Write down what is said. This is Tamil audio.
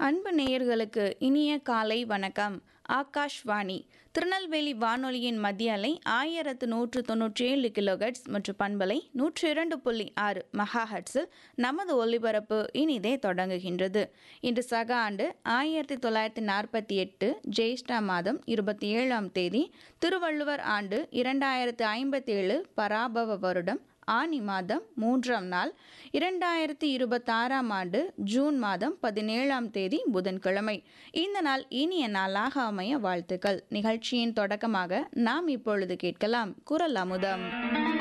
அன்பு நேயர்களுக்கு இனிய காலை வணக்கம் ஆகாஷ்வாணி திருநெல்வேலி வானொலியின் மத்திய அலை ஆயிரத்து நூற்று தொன்னூற்றி ஏழு கிலோஹெட்ஸ் மற்றும் பண்பலை நூற்று இரண்டு புள்ளி ஆறு மெகாஹெட்ஸில் நமது ஒலிபரப்பு இனிதே தொடங்குகின்றது இன்று சக ஆண்டு ஆயிரத்தி தொள்ளாயிரத்தி நாற்பத்தி எட்டு ஜெயிஷ்டா மாதம் இருபத்தி ஏழாம் தேதி திருவள்ளுவர் ஆண்டு இரண்டாயிரத்து ஐம்பத்தி ஏழு பராபவ வருடம் ஆனி மாதம் மூன்றாம் நாள் இரண்டாயிரத்தி இருபத்தாறாம் ஆண்டு ஜூன் மாதம் பதினேழாம் தேதி புதன்கிழமை இந்த நாள் இனிய நாளாக அமைய வாழ்த்துக்கள் நிகழ்ச்சியின் தொடக்கமாக நாம் இப்பொழுது கேட்கலாம் குரல் அமுதம்